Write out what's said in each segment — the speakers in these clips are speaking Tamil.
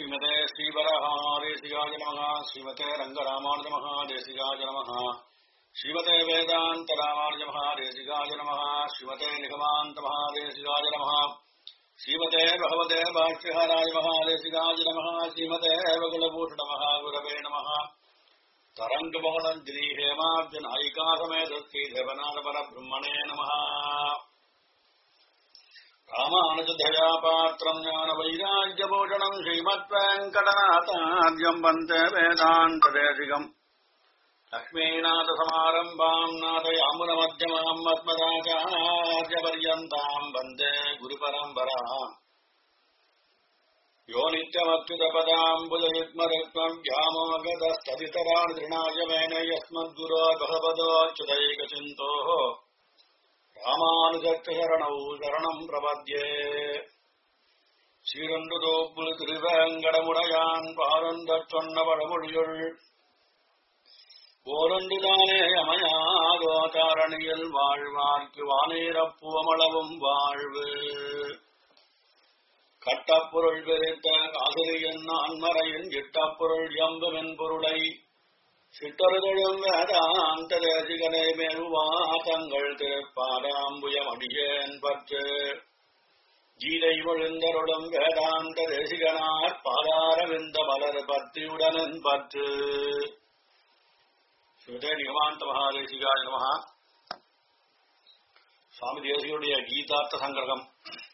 ஸ்ரீமதே ஸ்ரீவரஹாதேசிகாய நமः ஸ்ரீமதே ரங்கராமானுஜ மகாதேசிகாய நமः ஸ்ரீமதே வேதாந்த ராமானுஜ மகாதேசிகாய நமः ஸ்ரீமதே நிகமாந்த மகாதேசிகாய நமः ஸ்ரீமதே பகவதே பாஷ்யஹராய மகாதேசிகாய நமः ஸ்ரீமதே வகுலபூஷண மகாகுரவே நமः तरङ्गमोहनञ्जली हेमाब्जनायिकासमेतस्त्री देवनाथपरब्रह्मणे नमः रामानुजधया पात्रम् ज्ञानवैराग्यभूषणम् श्रीमद्वेङ्कटनाथाद्यम् वन्दे वेदान्तदेशिकम् लक्ष्मीनाथसमारम्भाम् नाथयामुनमध्यमाम् मद्मदाचार्यपर्यन्ताम् वन्दे गुरुपरम्पराम् यो नित्यमच्युतपदाम्बुजयुग्मरुक्मम् व्यामोगतस्तदितरान् तृणाय मेन यस्मद्गुरो भगवदोच्युतैकचिन्तोः ராமானுஜரணௌ சரணம் பிரபத்யே சீரண்டுதோப்புல் திருவேங்கடமுடையான் பாரந்த சொன்ன பழமொழியுள் ஓரண்டுதானே அமையாதோ தாரணியில் வாழ்வார்க்கு வானேரப்புவமளவும் வாழ்வு கட்டப்பொருள் பெருத்த காதலியன் அன்மறையின் இட்டப்பொருள் எம்புமென் பொருளை சிட்டருதழும் வேதாந்த தேசிகனை மேலுவா தங்கள் திருப்பாராம்புயம் அடியேன் பற்று கீதை விழுந்தருளும் வேதாந்த தேசிகனார் பாதாரவிந்த மலர் பத்தியுடனன் பற்று ஸ்ருதே நிகமாந்த மகாதேசிகாய நமகா சுவாமி தேசியுடைய கீதார்த்த சங்கிரகம்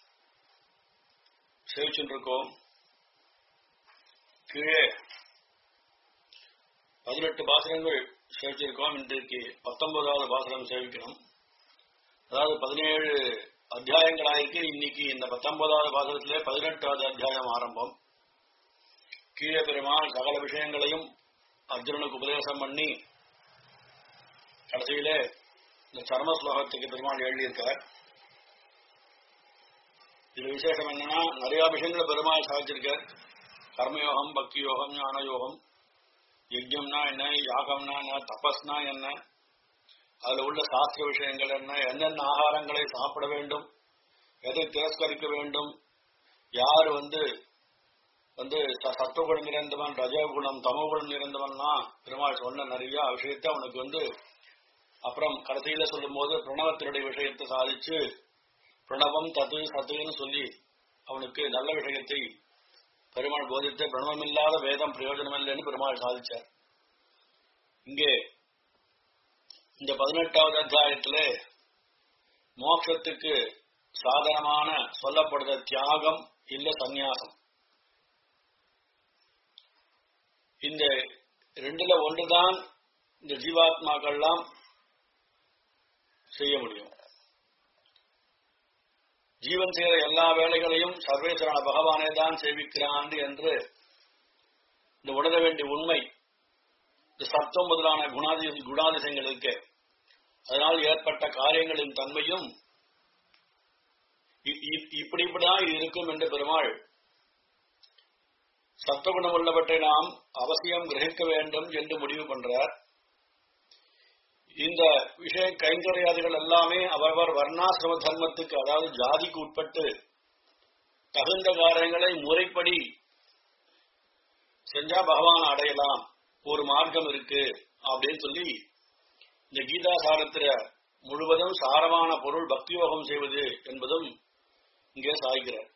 சேவிச்சுருக்கோம் கீழே பதினெட்டு பாசனங்கள் சேவிச்சிருக்கோம் இன்றைக்கு பத்தொன்பதாவது பாசனம் சேவிக்கணும் அதாவது பதினேழு அத்தியாயங்களாயிருக்கு இன்னைக்கு இந்த பத்தொன்பதாவது பாசனத்திலே பதினெட்டாவது அத்தியாயம் ஆரம்பம் கீழே பெருமாள் சகல விஷயங்களையும் அர்ஜுனனுக்கு உபதேசம் பண்ணி கடைசியிலே இந்த சர்ம ஸ்லோகத்துக்கு பெருமாள் எழுதியிருக்கார் இதுல விசேஷம் என்னன்னா நிறைய விஷயங்களை பெருமாள் சாதிச்சிருக்கார் கர்மயோகம் பக்தி யோகம் ஞான யோகம் யஜ்யம்னா என்ன யாகம்னா என்ன தபஸ்னா என்ன அதுல உள்ள சாஸ்திர விஷயங்கள் என்ன என்னென்ன ஆகாரங்களை சாப்பிட வேண்டும் எதை திரஸ்கரிக்க வேண்டும் யார் வந்து வந்து சத்துவகுணம் நிறைந்தவன் ரஜகுணம் தமகுணம் நிறைந்தவன்னா பெருமாள் சொன்ன நிறைய விஷயத்த அவனுக்கு வந்து அப்புறம் கடைசியில சொல்லும் போது பிரணவத்தினுடைய விஷயத்தை சாதிச்சு பிரணவம் தத்து சத்துன்னு சொல்லி அவனுக்கு நல்ல விஷயத்தை பெருமாள் போதித்து பிரணவமில்லாத வேதம் பிரயோஜனம் இல்லைன்னு பெருமாள் சாதிச்சார் இங்கே இந்த பதினெட்டாவது அத்தியாயத்திலே மோட்சத்துக்கு சாதனமான சொல்லப்படுற தியாகம் இல்ல சந்நியாசம் இந்த ரெண்டுல ஒன்றுதான் இந்த ஜீவாத்மாக்கள்லாம் செய்ய முடியும் ஜீவன் செய்கிற எல்லா வேலைகளையும் சர்வேஸ்வரான பகவானே தான் சேவிக்கிறான் என்று இந்த உணர வேண்டிய உண்மை இந்த சத்தம் முதலான குணாதி குணாதிசயங்கள் இருக்கு அதனால் ஏற்பட்ட காரியங்களின் தன்மையும் இப்படி இப்படிதான் இது இருக்கும் என்று பெருமாள் சத்துவகுணம் உள்ளவற்றை நாம் அவசியம் கிரகிக்க வேண்டும் என்று முடிவு பண்றார் இந்த விஷய கைங்கரியாதிகள் எல்லாமே அவரவர் வர்ணாசிரம தர்மத்துக்கு அதாவது ஜாதிக்கு உட்பட்டு தகுந்த காரியங்களை முறைப்படி செஞ்சா பகவான் அடையலாம் ஒரு மார்க்கம் இருக்கு அப்படின்னு சொல்லி இந்த கீதா சாரத்திர முழுவதும் சாரமான பொருள் பக்தி யோகம் செய்வது என்பதும் இங்கே சாய்கிறார்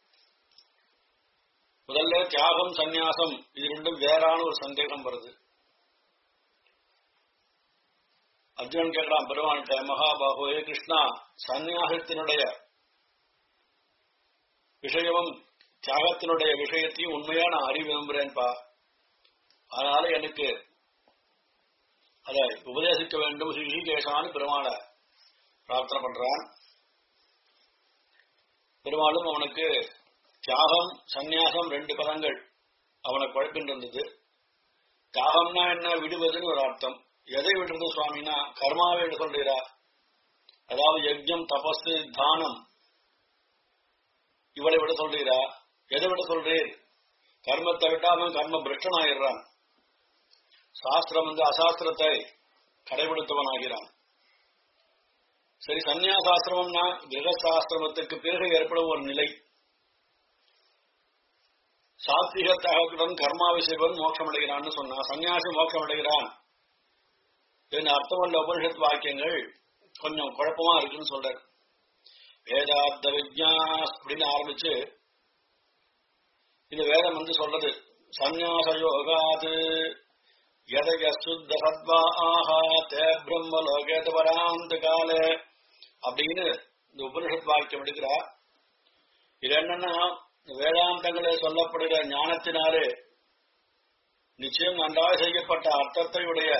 முதல்ல தியாகம் சந்நியாசம் இது ரெண்டும் வேறான ஒரு சந்தேகம் வருது அர்ஜுனன் கேட்கிறான் பெருமான்கிட்ட மகாபாகுவே கிருஷ்ணா சந்நியாசத்தினுடைய விஷயமும் தியாகத்தினுடைய விஷயத்தையும் உண்மையா நான் அறிய விரும்புகிறேன்பா அதனால எனக்கு அதை உபதேசிக்க வேண்டும் ஸ்ரீகேசான்னு பெருமாளை பிரார்த்தனை பண்றான் பெருமாளும் அவனுக்கு தியாகம் சந்நியாசம் ரெண்டு பதங்கள் அவனை குழப்பின்றிருந்தது தியாகம்னா என்ன விடுவதுன்னு ஒரு அர்த்தம் எதை விடுறது சுவாமினா கர்மாவை விட சொல்றீரா அதாவது யஜ்யம் தபஸ் தானம் இவளை விட சொல்றீரா எதை விட சொல்றீர் கர்மத்தை விட்டாம கர்ம பிரஷ்டன் ஆயிடுறான் சாஸ்திரம் வந்து அசாஸ்திரத்தை கடைபிடித்தவன் ஆகிறான் சரி சந்நியாசாசிரமம்னா கிரகசாஸ்திரமத்துக்கு பிறகு ஏற்படும் ஒரு நிலை சாத்விகத்தகத்துடன் கர்மாவை செய்வன் மோட்சம் அடைகிறான்னு சொன்னா சன்னியாசி மோட்சம் அடைகிறான் என்று அர்த்தமுள்ள உபனிஷத் வாக்கியங்கள் கொஞ்சம் குழப்பமா இருக்குன்னு சொல்றாரு வேதார்த்த விஜயாஸ் அப்படின்னு ஆரம்பிச்சு இது வேதம் வந்து சொல்றது சந்நியாச யோகாது எதய சுத்த சத்வா ஆஹா தே பிரம்ம லோகேத வராந்த காலே அப்படின்னு இந்த உபனிஷத் வாக்கியம் எடுக்கிறா இது என்னன்னா வேதாந்தங்களே சொல்லப்படுகிற ஞானத்தினாலே நிச்சயம் நன்றாக செய்யப்பட்ட அர்த்தத்தை உடைய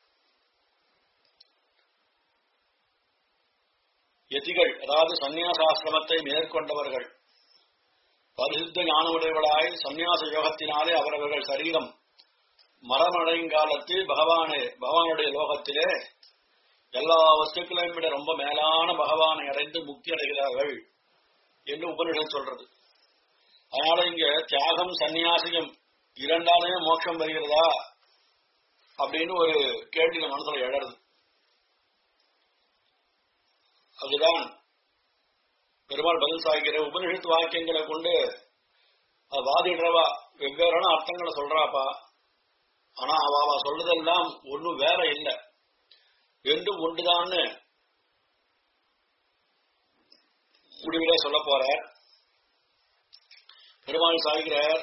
யதிகள் அதாவது சந்நியாசாசிரமத்தை மேற்கொண்டவர்கள் பரிசுத்த ஞானமுடையவளாய் சந்நியாச யோகத்தினாலே அவரவர்கள் சரீரம் மரணடையும் காலத்தில் பகவானே பகவானுடைய லோகத்திலே எல்லா வஸ்துக்களையும் விட ரொம்ப மேலான பகவானை அடைந்து முக்தி அடைகிறார்கள் என்று உபனிஷம் சொல்றது அதனால இங்க தியாகம் சந்நியாசிகம் இரண்டாலுமே மோட்சம் வருகிறதா அப்படின்னு ஒரு கேள்வி நம்ம மனசுல எழறது அதுதான் பெருமாள் பதில் சாய்க்கிற உபனிஷத்து வாக்கியங்களை கொண்டு அது வாதிடுறவா வெவ்வேறான அர்த்தங்களை சொல்றாப்பா ஆனா அவ அவ சொல்றதெல்லாம் ஒண்ணும் வேற இல்லை ரெண்டும் ஒன்றுதான்னு முடிவிலே சொல்ல போற பெருமாள் சாய்கிறார்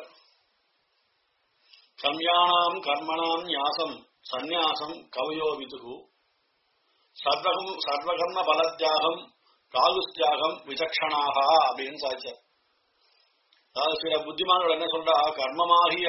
சம்யானாம் கர்மணாம் ஞாசம் சந்நியாசம் கவயோ விதுகு சர்வகம் சர்வகர்ம பலத்தியாகம் ராகுஸ்தியாகம் விசக்ஷணாக அப்படின்னு சாய்ச்சார் அதாவது சில புத்திமான்கள் என்ன சொல்றா கர்மமாகிய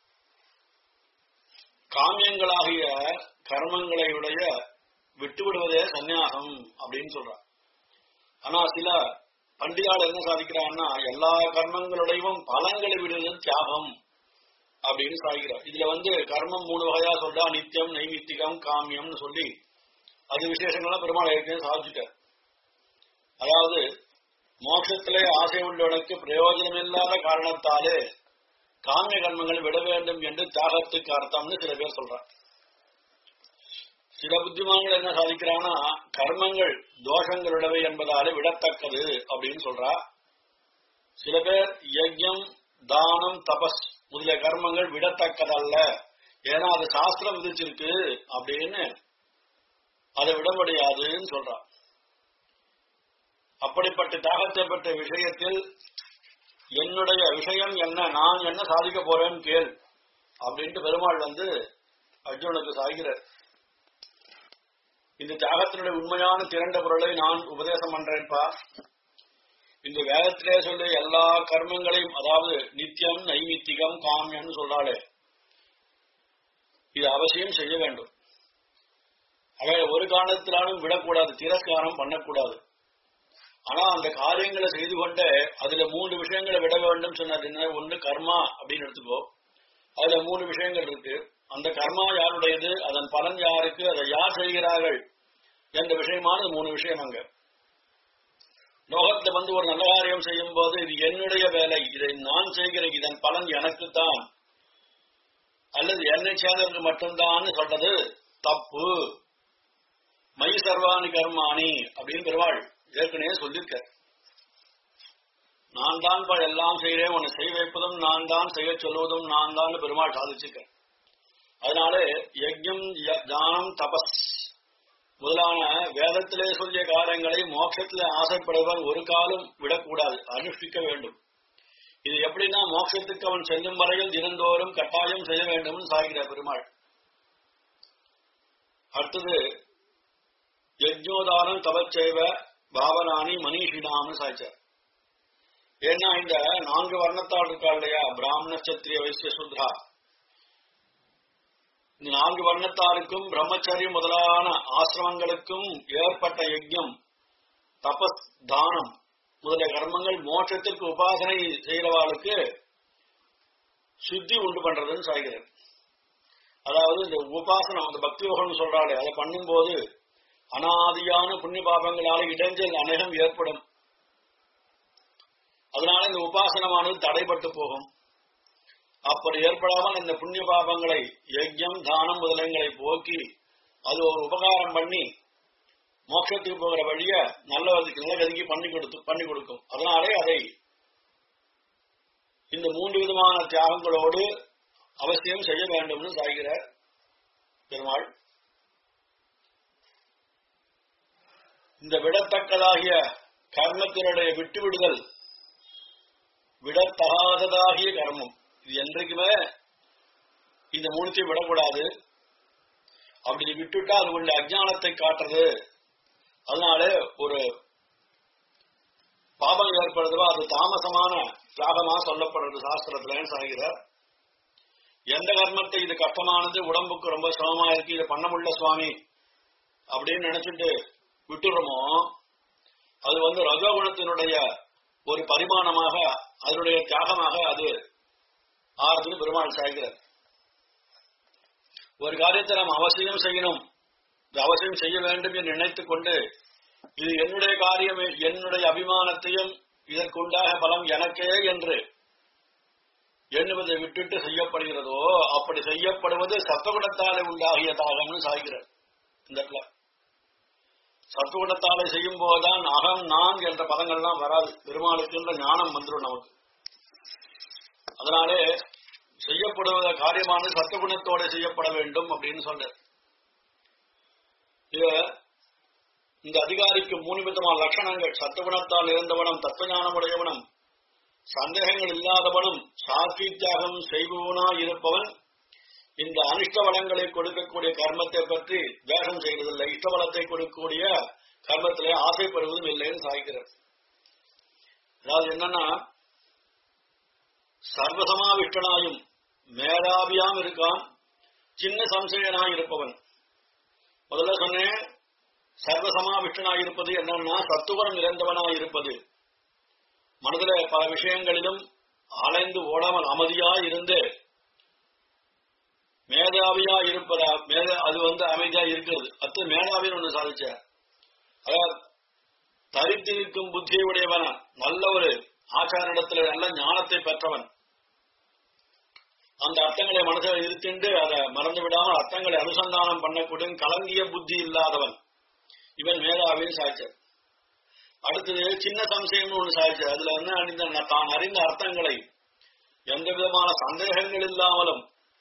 காமியங்களாகிய கர்மங்களை உடைய விட்டுவிடுவதே சந்நியாசம் அப்படின்னு சொல்றா ஆனா சில பண்டிகால் என்ன சாதிக்கிறான்னா எல்லா கர்மங்களுடையும் பலன்களை விடுவது தியாகம் அப்படின்னு சாதிக்கிறார் இதுல வந்து கர்மம் மூணு வகையா சொல்றா நித்தியம் நைமித்திகம் காமியம்னு சொல்லி அது விசேஷங்கள்லாம் பெருமாள் ஏற்கனவே சாதிச்சுட்டார் அதாவது மோட்சத்திலே ஆசை உள்ளவனுக்கு பிரயோஜனம் இல்லாத காரணத்தாலே காமிய கர்மங்கள் விட வேண்டும் என்று தியாகத்துக்கு அர்த்தம்னு சில பேர் சொல்றாங்க சில புத்திமான்கள் என்ன சாதிக்கிறான்னா கர்மங்கள் தோஷங்களுடவை என்பதாலே விடத்தக்கது அப்படின்னு சொல்றா சில பேர் யஜ்யம் தானம் தபஸ் முதலிய கர்மங்கள் விடத்தக்கதல்ல ஏன்னா அது சாஸ்திரம் விதிச்சிருக்கு அப்படின்னு அதை விட முடியாதுன்னு சொல்றா அப்படிப்பட்ட தியாகத்தை பெற்ற விஷயத்தில் என்னுடைய விஷயம் என்ன நான் என்ன சாதிக்க போறேன்னு கேள் அப்படின்ட்டு பெருமாள் வந்து அர்ஜுனுக்கு சாய்கிறார் இந்த தியாகத்தினுடைய உண்மையான திரண்ட பொருளை நான் உபதேசம் பண்றேன்ப்பா இந்த வேதத்திலே சொல்லி எல்லா கர்மங்களையும் அதாவது நித்தியம் நைமித்திகம் காமியம்னு சொல்றாளே இது அவசியம் செய்ய வேண்டும் அவை ஒரு காரணத்தினாலும் விடக்கூடாது திரஸ்காரம் பண்ணக்கூடாது ஆனா அந்த காரியங்களை செய்து கொண்டே அதுல மூன்று விஷயங்களை விட வேண்டும் சொன்னது என்ன ஒண்ணு கர்மா அப்படின்னு எடுத்துக்கோ அதுல மூணு விஷயங்கள் இருக்கு அந்த கர்மா யாருடையது அதன் பலன் யாருக்கு அதை யார் செய்கிறார்கள் என்ற விஷயமான மூணு விஷயம் அங்க லோகத்துல வந்து ஒரு நல்ல காரியம் செய்யும் போது இது என்னுடைய வேலை இதை நான் செய்கிறேன் இதன் பலன் எனக்குத்தான் அல்லது என்னை சேர்ந்தவருக்கு மட்டும்தான் சொல்றது தப்பு மை சர்வாணி கர்மாணி அப்படின்னு பெருவாள் ஏற்கனவே சொல்லியிருக்க நான் தான் எல்லாம் செய்கிறேன் உன்னை செய்ய வைப்பதும் நான் தான் செய்ய சொல்வதும் நான் தான் பெருமாள் சாதிச்சிருக்கேன் அதனால யஜ்யம் தானம் தபஸ் முதலான வேதத்திலே சொல்லிய காரியங்களை மோட்சத்திலே ஆசைப்படுவர் ஒரு காலம் விடக்கூடாது அனுஷ்டிக்க வேண்டும் இது எப்படின்னா மோட்சத்துக்கு அவன் செல்லும் வரையில் தினந்தோறும் கட்டாயம் செய்ய வேண்டும் சாகிறார் பெருமாள் அடுத்தது யஜ்யோதானம் தபச்செய்வ பாவனானி மனிஷினாம்னு சாய்ச்சார் ஏன்னா இந்த நான்கு வர்ணத்தால் இருக்கா இல்லையா பிராமண சத்திரிய வைசிய சுத்ரா இந்த நான்கு வர்ணத்தாருக்கும் பிரம்மச்சரியம் முதலான ஆசிரமங்களுக்கும் ஏற்பட்ட யஜ்யம் தபஸ் தானம் முதலிய கர்மங்கள் மோட்சத்திற்கு உபாசனை செய்கிறவாளுக்கு சுத்தி உண்டு பண்றதுன்னு சாய்கிறது அதாவது இந்த உபாசனம் அந்த பக்தி யோகம்னு சொல்றாளே அதை பண்ணும்போது அனாதியான புண்ணிய பாபங்களால இடைஞ்சல் அநேகம் ஏற்படும் அதனால இந்த உபாசனமானது தடைபட்டு போகும் அப்படி ஏற்படாமல் இந்த புண்ணிய பாபங்களை யஜ்யம் தானம் முதலங்களை போக்கி அது ஒரு உபகாரம் பண்ணி மோட்சத்துக்கு போகிற வழிய நல்ல நல்ல கதிக்கு பண்ணி கொடுத்து பண்ணி கொடுக்கும் அதனாலே அதை இந்த மூன்று விதமான தியாகங்களோடு அவசியம் செய்ய வேண்டும்னு சாய்கிறார் பெருமாள் இந்த விடத்தக்கதாகிய கர்மத்தினுடைய விட்டுவிடுதல் விடத்தகாததாகிய கர்மம் இது என்றைக்குமே இந்த மூணுத்தையும் விடக்கூடாது அப்படி விட்டுட்டா அது உள்ள அஜானத்தை காட்டுறது அதனால ஒரு பாபம் ஏற்படுறதோ அது தாமசமான தியாகமா சொல்லப்படுறது சாஸ்திரத்துல சாகிறார் எந்த கர்மத்தை இது கஷ்டமானது உடம்புக்கு ரொம்ப சிரமமா இருக்கு இதை பண்ண முடியல சுவாமி அப்படின்னு நினைச்சிட்டு விட்டுறோமோ அது வந்து ரஜோகுணத்தினுடைய ஒரு பரிமாணமாக அதனுடைய தியாகமாக அது ஆறுதுன்னு பெருமாள் சாய்கிறார் ஒரு காரியத்தை நாம் அவசியம் செய்யணும் இது அவசியம் செய்ய வேண்டும் என்று நினைத்துக் கொண்டு இது என்னுடைய காரியம் என்னுடைய அபிமானத்தையும் இதற்குண்டாக பலம் எனக்கே என்று எண்ணுவதை விட்டுட்டு செய்யப்படுகிறதோ அப்படி செய்யப்படுவது சத்துவகுணத்தாலே உண்டாகிய தாகம்னு சாய்கிறார் இந்த இடத்துல சத்துவகுணத்தாலே செய்யும் போதுதான் அகம் நான் என்ற பதங்கள்லாம் வராது பெருமாளுக்கு ஞானம் வந்துடும் நமக்கு அதனாலே செய்யப்படுவத காரியமானது சத்துவகுணத்தோட செய்யப்பட வேண்டும் அப்படின்னு சொல்ற இது இந்த அதிகாரிக்கு மூணு விதமான லட்சணங்கள் சத்துவகுணத்தால் இருந்தவனும் தத்துவஞானம் உடையவனும் சந்தேகங்கள் இல்லாதவனும் சாத்வி தியாகம் செய்பவனா இருப்பவன் இந்த அனிஷ்ட வளங்களை கொடுக்கக்கூடிய கர்மத்தை பற்றி தியாகம் செய்வதில்லை இஷ்ட வளத்தை கொடுக்கக்கூடிய கர்மத்திலே ஆசைப்படுவதும் இல்லைன்னு சாய்க்கிறார் அதாவது என்னன்னா சர்வசமாவிஷ்டனாயும் மேலாபியாம் இருக்கான் சின்ன சம்சயனாய் இருப்பவன் முதல்ல சொன்னேன் சர்வசமாவிஷ்டனாய் இருப்பது என்னன்னா சத்துவரம் இறந்தவனாய் இருப்பது மனதில பல விஷயங்களிலும் அலைந்து ஓடாமல் அமைதியாய் இருந்து மேதாவியா இருப்பதா மேத அது வந்து அமைதியா இருக்கிறது அத்து மேதாவின்னு ஒண்ணு சாதிச்ச அதாவது தரித்து நிற்கும் புத்தியை உடையவன நல்ல ஒரு ஆச்சாரிடத்துல நல்ல ஞானத்தை பெற்றவன் அந்த அர்த்தங்களை மனசில் இருத்திண்டு அதை மறந்து விடாமல் அர்த்தங்களை அனுசந்தானம் பண்ணக்கூடிய கலங்கிய புத்தி இல்லாதவன் இவன் மேதாவின்னு சாய்ச்சார் அடுத்தது சின்ன சம்சயம்னு ஒண்ணு சாதிச்சு அதுல என்ன அறிந்த தான் அறிந்த அர்த்தங்களை எந்த விதமான சந்தேகங்கள் இல்லாமலும்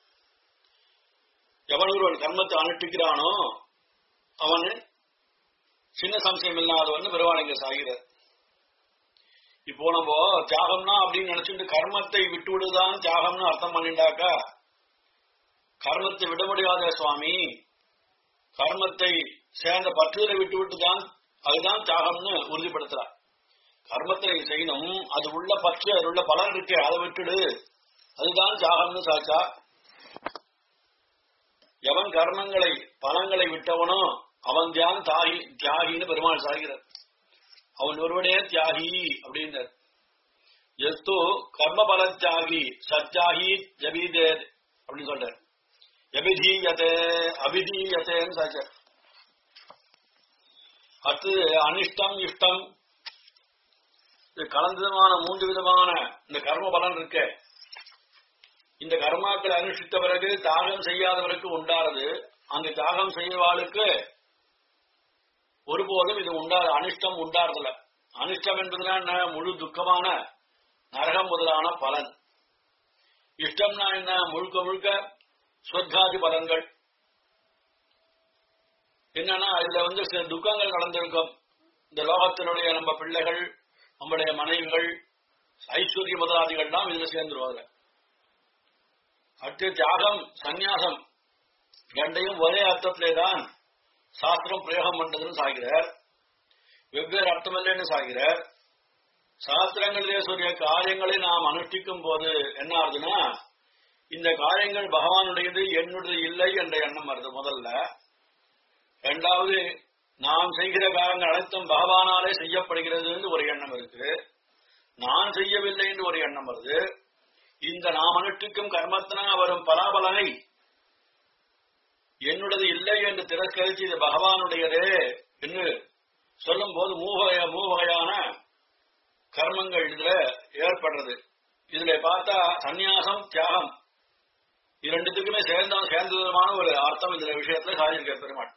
எவன் ஒருவன் கர்மத்தை அனுஷ்டிக்கிறானோ அவனு சின்ன சம்சயம் இல்லாதவன் பெருவாளிங்க சாகிறார் இப்போ நம்ம தியாகம்னா அப்படின்னு நினைச்சுட்டு கர்மத்தை விட்டுவிடுதான் தியாகம்னு அர்த்தம் பண்ணிண்டாக்கா கர்மத்தை விட முடியாத சுவாமி கர்மத்தை சேர்ந்த பற்றுதலை விட்டு விட்டு தான் அதுதான் தியாகம்னு உறுதிப்படுத்துறார் கர்மத்தை நீ செய்யணும் அது உள்ள பற்று அது உள்ள பலன் இருக்கு அதை விட்டுடு அதுதான் தியாகம்னு சாச்சா எவன் கர்மங்களை பலங்களை விட்டவனோ அவன் தியான் தாகி தியாகின்னு பெருமாள் சாகிறார் அவன் ஒருவனே தியாகி அப்படின்னார் எஸ்து கர்ம பல தியாகி சத்யாகி ஜபீதே அப்படின்னு சொல்றார் எபிதீயத்தே அபிதீயத்தேன்னு சாச்சார் அடுத்து அனிஷ்டம் இஷ்டம் இது கலந்த விதமான மூன்று விதமான இந்த கர்ம பலன் இருக்க இந்த கர்மாக்களை அனுஷ்டித்த பிறகு தியாகம் செய்யாதவருக்கு உண்டாறது அந்த தியாகம் செய்யவாளுக்கு ஒருபோதும் இது உண்டாது அனிஷ்டம் உண்டாறதில்ல அனிஷ்டம் என்பதுனா என்ன முழு துக்கமான நரகம் முதலான பலன் இஷ்டம்னா என்ன முழுக்க முழுக்க சொர்க்காதி பலன்கள் என்னன்னா இதுல வந்து சில துக்கங்கள் நடந்திருக்கும் இந்த லோகத்தினுடைய நம்ம பிள்ளைகள் நம்முடைய மனைவிகள் ஐஸ்வர்ய முதலாதிகள்லாம் இதுல சேர்ந்துருவாங்க அடுத்து தியாகம் சந்நியாசம் ரெண்டையும் ஒரே அர்த்தத்திலே தான் சாஸ்திரம் பிரயோகம் பண்றதுன்னு சாகிறார் வெவ்வேறு அர்த்தம் இல்லைன்னு சாகிறார் சாஸ்திரங்களிலே சொல்லிய காரியங்களை நாம் அனுஷ்டிக்கும் போது என்ன ஆகுதுன்னா இந்த காரியங்கள் பகவானுடையது என்னுடையது இல்லை என்ற எண்ணம் வருது முதல்ல இரண்டாவது நாம் செய்கிற காரியங்கள் அனைத்தும் பகவானாலே செய்யப்படுகிறது ஒரு எண்ணம் இருக்கு நான் செய்யவில்லை என்று ஒரு எண்ணம் வருது இந்த நாம் அனுஷ்டிக்கும் கர்மத்தினா வரும் பலாபலனை என்னுடையது இல்லை என்று திரஸ்கரித்து இது பகவானுடையதே என்று சொல்லும் போது மூவகைய மூவகையான கர்மங்கள் இதுல ஏற்படுறது இதுல பார்த்தா சந்நியாசம் தியாகம் இரண்டுத்துக்குமே சேர்ந்த சேர்ந்ததுமான ஒரு அர்த்தம் இந்த விஷயத்துல சாதியிருக்க பெருமாள்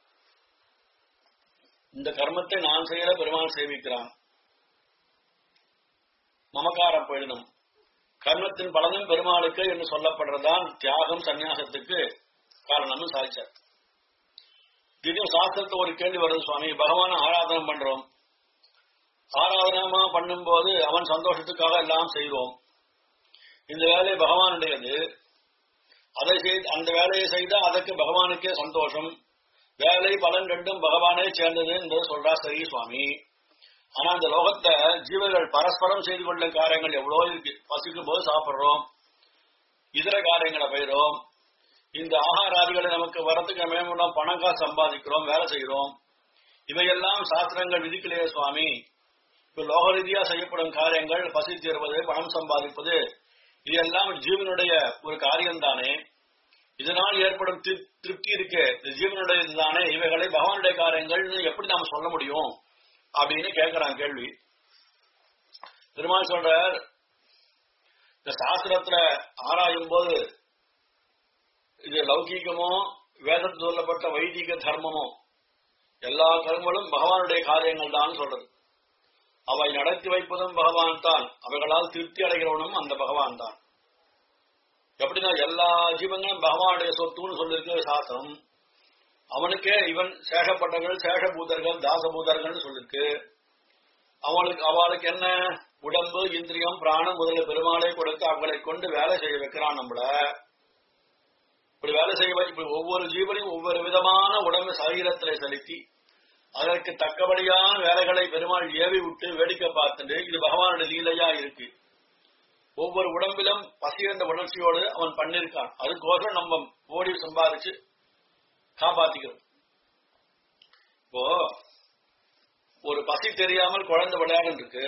இந்த கர்மத்தை நான் செய்யற பெருமாள் சேவிக்கிறான் மமக்காரம் போயிடணும் கர்மத்தின் பலனும் பெருமாளுக்கு என்று சொல்லப்படுறதுதான் தியாகம் சந்நியாசத்துக்கு காரணம்னு சாதிச்சார் திடீர் சாஸ்திரத்தை ஒரு கேள்வி வருது சுவாமி பகவான ஆராதனம் பண்றோம் ஆராதனமா பண்ணும்போது அவன் சந்தோஷத்துக்காக எல்லாம் செய்வோம் இந்த வேலை பகவானுடையது அதை செய்து அந்த வேலையை செய்தா அதற்கு பகவானுக்கே சந்தோஷம் வேலை பலன் ரெண்டும் பகவானே சேர்ந்தது என்று சொல்றா சரி சுவாமி ஆனா அந்த லோகத்தை ஜீவர்கள் பரஸ்பரம் செய்து கொள்ளும் காரியங்கள் எவ்வளவு இருக்கு பசிக்கும் போது சாப்பிடுறோம் இதர காரியங்களை பயிரும் இந்த ஆகாராதிகளை நமக்கு வரத்துக்கு மேம்படும் பணம் காசு சம்பாதிக்கிறோம் வேலை செய்கிறோம் இவையெல்லாம் சாஸ்திரங்கள் விதிக்கலையே சுவாமி இப்ப லோக ரீதியா செய்யப்படும் காரியங்கள் பசி தீர்வது பணம் சம்பாதிப்பது இதெல்லாம் ஜீவனுடைய ஒரு காரியம் தானே இதனால் ஏற்படும் திரு- திருப்தி இருக்கு இது ஜீவனுடைய இதுதானே இவைகளை பகவானுடைய காரியங்கள்னு எப்படி நாம சொல்ல முடியும் அப்படின்னு கேட்கிறான் கேள்வி பெருமாள் சொல்றார் இந்த சாஸ்திரத்துல ஆராயும் போது இது லௌகீகமோ வேதத்தில் சொல்லப்பட்ட வைதிக தர்மமோ எல்லா கர்மங்களும் பகவானுடைய காரியங்கள் தான் சொல்றது அவை நடத்தி வைப்பதும் பகவான் தான் அவைகளால் திருப்தி அடைகிறவனும் அந்த பகவான் தான் எப்படின்னா எல்லா ஜீவங்களும் பகவானுடைய சொத்துன்னு சொல்லியிருக்கிற சாஸ்திரம் அவனுக்கே இவன் சேஷப்பட்டர்கள் சேஷபூதர்கள் தாசபூதர்கள் சொல்லிருக்கு அவளுக்கு அவளுக்கு என்ன உடம்பு இந்திரியம் பிராணம் முதல பெருமாளை கொடுத்து அவங்களை கொண்டு வேலை செய்ய வைக்கிறான் நம்மள இப்படி வேலை செய்ய வை- இப்படி ஒவ்வொரு ஜீவனையும் ஒவ்வொரு விதமான உடம்பு சரீரத்திலே செலுத்தி அதற்கு தக்கபடியான வேலைகளை பெருமாள் ஏவி விட்டு வேடிக்கை பார்த்துட்டு இது பகவானுடைய லீலையா இருக்கு ஒவ்வொரு உடம்பிலும் பசி என்ற உணர்ச்சியோடு அவன் பண்ணிருக்கான் அதுக்கோசரம் நம்ம ஓடி சம்பாதிச்சு காப்பாத்திக்கிறோம் இப்போ ஒரு பசி தெரியாமல் குழந்தை விளையாடும் இருக்கு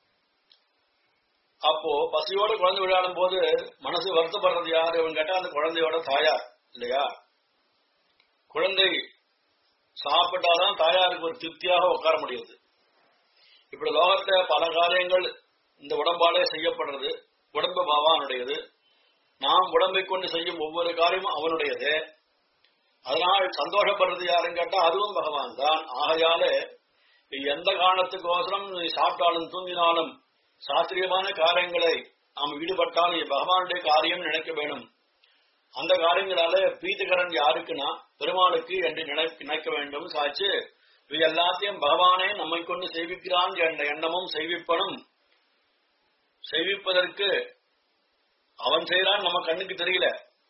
அப்போ பசியோட குழந்தை விளையாடும் போது மனசு வருத்தப்படுறது யாரு இவன் கேட்டா அந்த குழந்தையோட தாயார் இல்லையா குழந்தை சாப்பிட்டாதான் தாயாருக்கு ஒரு திருப்தியாக உட்கார முடியுது இப்படி லோகத்துல பல காரியங்கள் இந்த உடம்பாலே செய்யப்படுறது உடம்பு பகவானுடையது நாம் உடம்பை கொண்டு செய்யும் ஒவ்வொரு காரியமும் அவனுடையது அதனால் சந்தோஷப்படுறது யாருன்னு கேட்டா அதுவும் பகவான் தான் ஆகையாலே எந்த காரணத்துக்கோசரம் நீ சாப்பிட்டாலும் தூங்கினாலும் சாஸ்திரியமான காரியங்களை நாம் ஈடுபட்டால் இது பகவானுடைய காரியம் நினைக்க வேணும் அந்த காரியங்களால பிரீத்திகரன் யாருக்குன்னா பெருமாளுக்கு என்று நினை- நினைக்க வேண்டும் சாச்சு இது எல்லாத்தையும் பகவானே நம்மை கொண்டு செய்விக்கிறான் என்ற எண்ணமும் செய்விப்பனும் செய்விப்பதற்கு அவன் செய்யறான் நம்ம கண்ணுக்கு தெரியல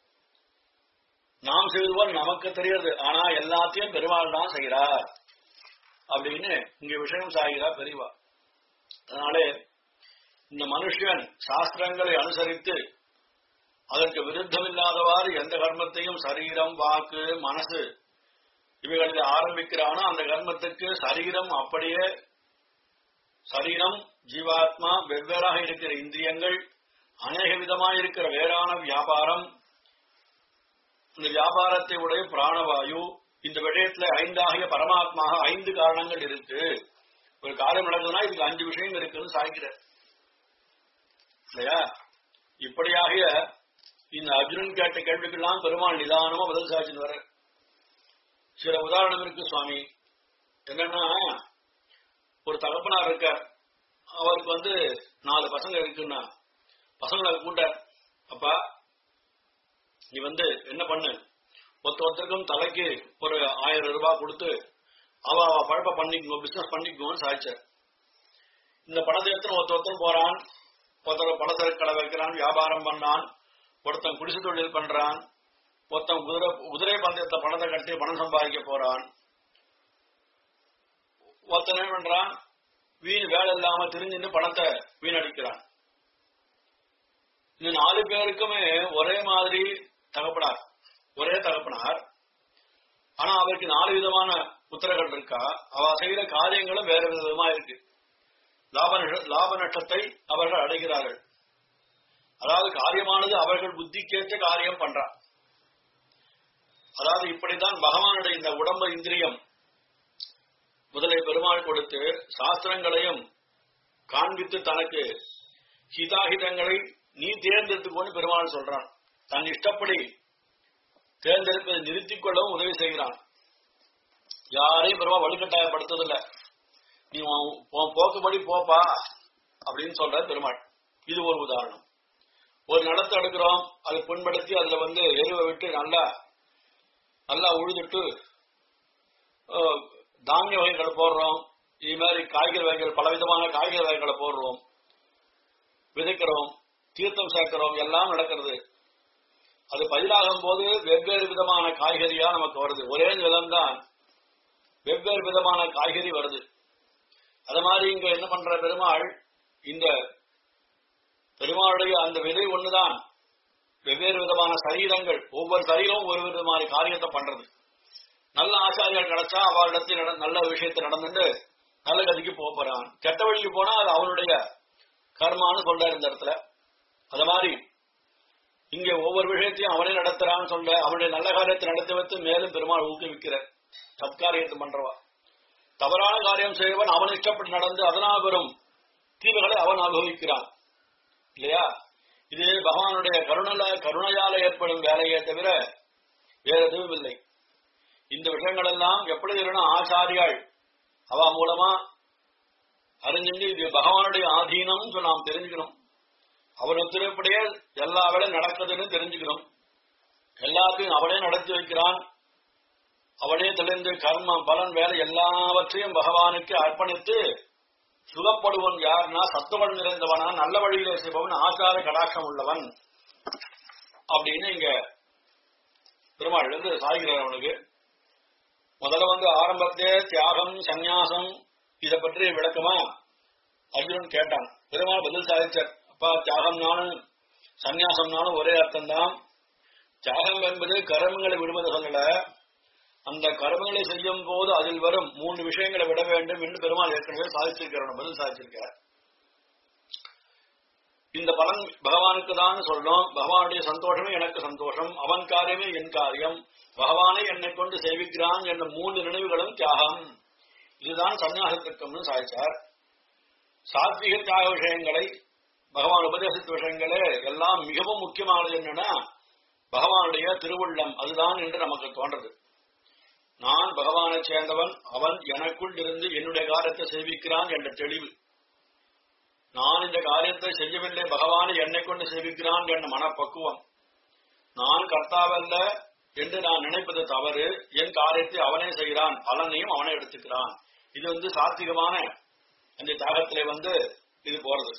நாம் செய்வது போல் நமக்கு தெரியாது ஆனா எல்லாத்தையும் பெருமாள் தான் செய்கிறார் அப்படின்னு இங்க விஷயம் சாகிறார் பெரியவா அதனாலே இந்த மனுஷன் சாஸ்திரங்களை அனுசரித்து அதற்கு விருத்தமில்லாதவாறு எந்த கர்மத்தையும் சரீரம் வாக்கு மனசு இவைகளில் ஆரம்பிக்கிறானோ அந்த கர்மத்துக்கு சரீரம் அப்படியே சரீரம் ஜீவாத்மா வெவ்வேறாக இருக்கிற இந்திரியங்கள் அநேக விதமாக இருக்கிற வேறான வியாபாரம் இந்த வியாபாரத்தை உடைய பிராணவாயு இந்த விஷயத்துல ஐந்தாகிய பரமாத்மாக ஐந்து காரணங்கள் இருக்கு ஒரு காரியம் நடக்குதுன்னா இதுக்கு அஞ்சு விஷயம் இருக்குன்னு சாய்க்கிறார் இல்லையா இப்படியாகிய இந்த அர்ஜுனன் கேட்ட கேள்விக்கெல்லாம் பெருமாள் நிதானமா பதில் சாய்ச்சின்னு வர சில உதாரணம் இருக்கு சுவாமி என்னன்னா ஒரு தகப்பனார் இருக்கார் அவருக்கு வந்து நாலு பசங்க இருக்குன்னா பசங்களை கூட்ட அப்பா நீ வந்து என்ன பண்ணு ஒருத்த ஒருத்தருக்கும் தலைக்கு ஒரு ஆயிரம் ரூபாய் கொடுத்து அவ அவ பழப்ப பண்ணிக்கோ பிசினஸ் பண்ணிக்கோன்னு சாய்ச்சார் இந்த பணத்தை எடுத்து ஒருத்த ஒருத்தன் போறான் ஒருத்தர் பலசரக்கு கடை வைக்கிறான் வியாபாரம் பண்ணான் ஒருத்தன் குடிசை தொழில் பண்றான் ஒருத்தன் குதிரை குதிரை பந்தயத்தை பணத்தை கட்டி பணம் சம்பாதிக்க போறான் ஒருத்தன் என்ன பண்றான் வீண் வேலை இல்லாம தெரிஞ்சுன்னு பணத்தை வீணடிக்கிறான் இந்த நாலு பேருக்குமே ஒரே மாதிரி தகப்பனார் ஒரே தகப்பனார் ஆனா அவருக்கு நாலு விதமான புத்திரர்கள் இருக்கா அவ செய்யற காரியங்களும் வேற விதமா இருக்கு லாப நஷ்ட- லாப நஷ்டத்தை அவர்கள் அடைகிறார்கள் அதாவது காரியமானது அவர்கள் புத்திக்கேற்ற காரியம் பண்றான் அதாவது இப்படித்தான் பகவானுடைய இந்த உடம்பு இந்திரியம் முதலை பெருமாள் கொடுத்து சாஸ்திரங்களையும் காண்பித்து தனக்கு ஹிதாஹிதங்களை நீ தேர்ந்தெடுத்துக்கொண்டு பெருமாள் சொல்றான் தன் இஷ்டப்படி தேர்ந்தெடுப்பதை நிறுத்திக் கொள்ளவும் உதவி செய்கிறான் யாரையும் பெருமா வலுக்கட்டாயப்படுத்ததில்ல நீ உன் உன் போக்குபடி போப்பா அப்படின்னு சொல்ற பெருமாள் இது ஒரு உதாரணம் ஒரு நிலத்தை எடுக்கிறோம் அதை புண்படுத்தி அதுல வந்து எருவை விட்டு நல்லா நல்லா உழுதுட்டு அஹ், தானிய வகைகளை போடுறோம் இது மாதிரி காய்கறி வகைகள் பலவிதமான காய்கறி வகைகளை போடுறோம் விதைக்கிறோம் தீர்த்தம் சேர்க்கிறோம் எல்லாம் நடக்கிறது அது பயிராகும் போது வெவ்வேறு விதமான காய்கறியா நமக்கு வருது ஒரே நிலம்தான் வெவ்வேறு விதமான காய்கறி வருது அது மாதிரி இங்க என்ன பண்ற பெருமாள் இந்த பெருமாளுடைய அந்த விதை ஒண்ணுதான் வெவ்வேறு விதமான சரீரங்கள் ஒவ்வொரு சரீரமும் ஒரு விதமான காரியத்தை பண்றது நல்ல ஆச்சாரியர்கள் கிடைச்சா அவளிடத்தில் நட- நல்ல விஷயத்தை நடந்துட்டு நல்ல கதிக்கு போக போறான் கெட்ட வழிக்கு போனா அது அவனுடைய கர்மான்னு சொல்றாரு இந்த இடத்துல அது மாதிரி இங்க ஒவ்வொரு விஷயத்தையும் அவனே நடத்துறான்னு சொல்ல அவனுடைய நல்ல காரியத்தை நடத்தி வைத்து மேலும் பெருமாள் ஊக்குவிக்கிறார் சத்காரியத்தை பண்றவா தவறான காரியம் செய்வன் அவன் இஷ்டப்பட்டு நடந்து அதனால் பெறும் தீவுகளை அவன் அனுபவிக்கிறான் இல்லையா இது பகவானுடைய கருணல கருணையால ஏற்படும் வேலையே தவிர வேற எதுவும் இல்லை இந்த விஷயங்கள் எல்லாம் எப்படி இருக்கணும் ஆச்சாரியாள் அவ மூலமா அறிஞ்சிட்டு இது பகவானுடைய ஆதீனம் நாம் தெரிஞ்சுக்கணும் அவன் உத்தரவுப்படியே எல்லா வேலையும் நடக்குதுன்னு தெரிஞ்சுக்கணும் எல்லாத்தையும் அவனே நடத்தி வைக்கிறான் அவனே தெளிந்து கர்மம் பலன் வேலை எல்லாவற்றையும் பகவானுக்கு அர்ப்பணித்து சுகப்படுவன் யாருன்னா சத்துவன் நிறைந்தவனா நல்ல வழியிலே செய்பவன் ஆச்சார கடாட்சம் உள்ளவன் அப்படின்னு இங்க பெருமாள் வந்து சாய்கிறார் அவனுக்கு முதல்ல வந்து ஆரம்பத்தே தியாகம் சந்நியாசம் இத பற்றி விளக்கமா அர்ஜுனன் கேட்டான் பெருமாள் பதில் சாதிச்சார் அப்பா தியாகம்னாலும் சந்நியாசம்னாலும் ஒரே அர்த்தம்தான் தியாகம் என்பது கர்மங்களை விடுவது சொல்லல அந்த கர்மங்களை செய்யும் போது அதில் வரும் மூன்று விஷயங்களை விட வேண்டும் என்று பெருமாள் ஏற்கனவே சாதிச்சிருக்கிறார் பதில் சாதிச்சிருக்கிறார் இந்த பலன் பகவானுக்கு தான் சொல்லணும் பகவானுடைய சந்தோஷமே எனக்கு சந்தோஷம் அவன் காரியமே என் காரியம் பகவானை என்னை கொண்டு சேவிக்கிறான் என்ற மூன்று நினைவுகளும் தியாகம் இதுதான் சந்நியாசத்திற்கும்னு சாதிச்சார் சாத்விக தியாக விஷயங்களை பகவான் உபதேசித்த விஷயங்களே எல்லாம் மிகவும் முக்கியமானது என்னன்னா பகவானுடைய திருவுள்ளம் அதுதான் என்று நமக்கு தோன்றது நான் பகவானை சேர்ந்தவன் அவன் எனக்குள் இருந்து என்னுடைய காரியத்தை சேவிக்கிறான் என்ற தெளிவு நான் இந்த காரியத்தை செய்யவில்லை பகவானை என்னை கொண்டு சேவிக்கிறான் என்ற மனப்பக்குவம் நான் கர்த்தாவல்ல என்று நான் நினைப்பது தவறு என் காரியத்தை அவனே செய்கிறான் பலனையும் அவனே எடுத்துக்கிறான் இது வந்து சாத்விகமான அந்த தியாகத்திலே வந்து இது போறது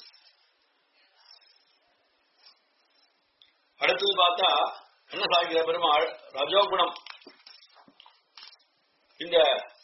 அடுத்தது பார்த்தா என்ன சாகிற பெருமாள் ரஜோகுணம் இந்த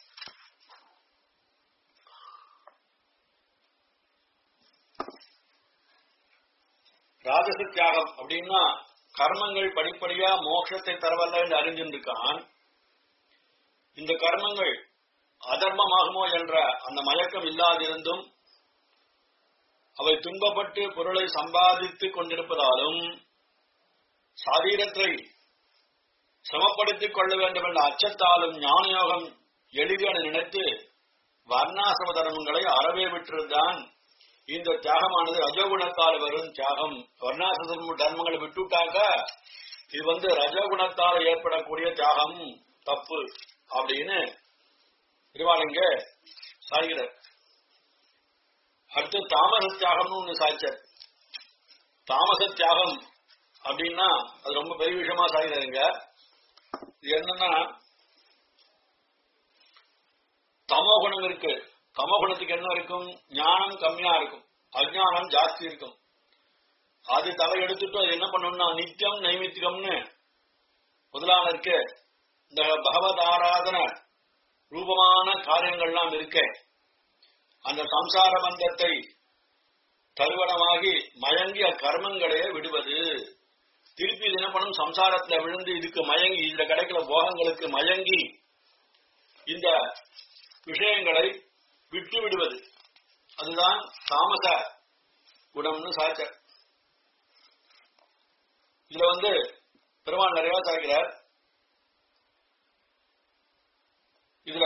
ராஜச தியாகம் அப்படின்னா கர்மங்கள் படிப்படியா மோட்சத்தை தரவல்ல என்று அறிஞ்சிருக்கான் இந்த கர்மங்கள் அதர்மமாகுமோ என்ற அந்த மயக்கம் இல்லாதிருந்தும் அவை துன்பப்பட்டு பொருளை சம்பாதித்துக் கொண்டிருப்பதாலும் சரீரத்தை சமப்படுத்திக் கொள்ள வேண்டும் என்ற அச்சத்தாலும் ஞானயோகம் எளிதென நினைத்து வர்ணாசிரம தர்மங்களை அறவே விட்டிருந்தான் இந்த தியாகமானது ரஜகுணத்தால் வரும் தியாகம் வர்ணாசிரம தர்மங்களை விட்டுட்டாக்க இது வந்து ரஜகுணத்தால் ஏற்படக்கூடிய தியாகம் தப்பு அப்படின்னு திருவாளிங்க சாய்கிறார் அடுத்து தாமச தியாகம்னு ஒண்ணு சாய்ச்சார் தாமச தியாகம் அப்படின்னா அது ரொம்ப பெரிய விஷயமா சாகிறாருங்க இது என்னன்னா தமோ குணம் இருக்கு தமோ குணத்துக்கு என்ன இருக்கும் ஞானம் கம்மியா இருக்கும் அஜ்ஞானம் ஜாஸ்தி இருக்கும் அது தலை எடுத்துட்டு அது என்ன பண்ணணும்னா நித்தியம் நைமித்திகம்னு முதலான இருக்கு இந்த பகவத் ஆராதன ரூபமான காரியங்கள்லாம் இருக்க அந்த சம்சார பந்தத்தை தருவனமாகி மயங்கி அக்கர்மங்களையே விடுவது திருப்பி இது என்ன பண்ணும் சம்சாரத்துல விழுந்து இதுக்கு மயங்கி இதுல கிடைக்கிற போகங்களுக்கு மயங்கி இந்த விஷயங்களை விட்டு விடுவது அதுதான் தாமச குணம்னு சாச்ச இதுல வந்து பெருமாள் நிறைய சாய்க்கிறார் இதுல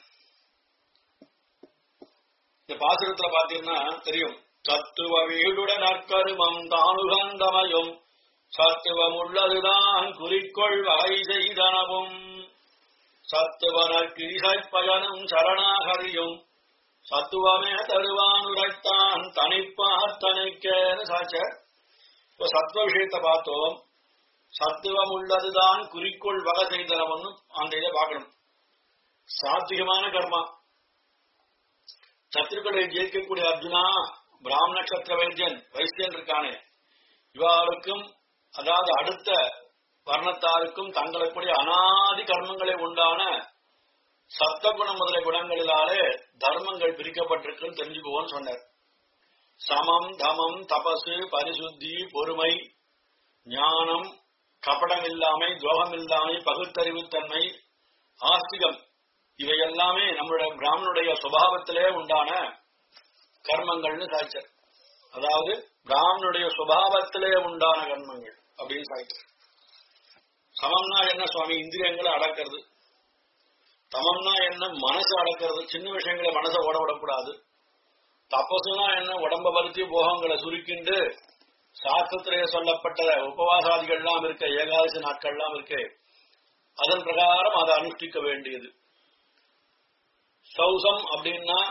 இந்த பாசுரத்துல பாத்தீங்கன்னா தெரியும் தத்துவ வீடுடன் நற்கருமம் தானுகந்தமயும் சத்துவம் உள்ளதுதான் குறிக்கோள் வகை செய்தனவும் சத்துவனற்கு இசைப்பயனும் சரணாகரியும் சத்துவமே தருவான் உரைத்தான் தனிப்பார் தனிக்கேன்னு சாச்ச இப்போ சத்துவ விஷயத்தை பார்த்தோம் சத்துவம் உள்ளதுதான் குறிக்கோள் வகை செய்தனவன்னு அந்த இதை பார்க்கணும் சாத்விகமான கர்மா சத்துருக்களை ஜெயிக்கக்கூடிய அர்ஜுனா பிராமண நட்சத்திர வைத்தியன் வைசியன் இருக்கானே இவாளுக்கும் அதாவது அடுத்த வர்ணத்தாருக்கும் தங்களுக்குடைய அனாதி கர்மங்களை உண்டான சத்தகுணம் முதலிய குணங்களிலாலே தர்மங்கள் பிரிக்கப்பட்டிருக்குன்னு தெரிஞ்சுக்குவோன்னு சொன்னார் சமம் தமம் தபசு பரிசுத்தி பொறுமை ஞானம் கபடம் இல்லாமை துரோகம் இல்லாமை பகுத்தறிவுத்தன்மை ஆஸ்திகம் இவை எல்லாமே நம்முடைய பிராமணுடைய சுபாவத்திலே உண்டான கர்மங்கள்னு சாய்ச்சார் அதாவது பிராமணுடைய சுபாவத்திலே உண்டான கர்மங்கள் அப்படின்னு சாய்ச்சார் சமம்னா என்ன சுவாமி இந்திரியங்களை அடக்கிறது தமம்னா என்ன மனசு அடக்கிறது சின்ன விஷயங்களை மனசை ஓட விடக்கூடாது தபசுனா என்ன உடம்ப வருத்தி போகங்களை சுருக்கிண்டு சாஸ்திரத்திலே சொல்லப்பட்ட உபவாசாதிகள்லாம் இருக்க ஏகாதசி நாட்கள்லாம் இருக்கு அதன் பிரகாரம் அதை அனுஷ்டிக்க வேண்டியது சௌசம் அப்படின்னா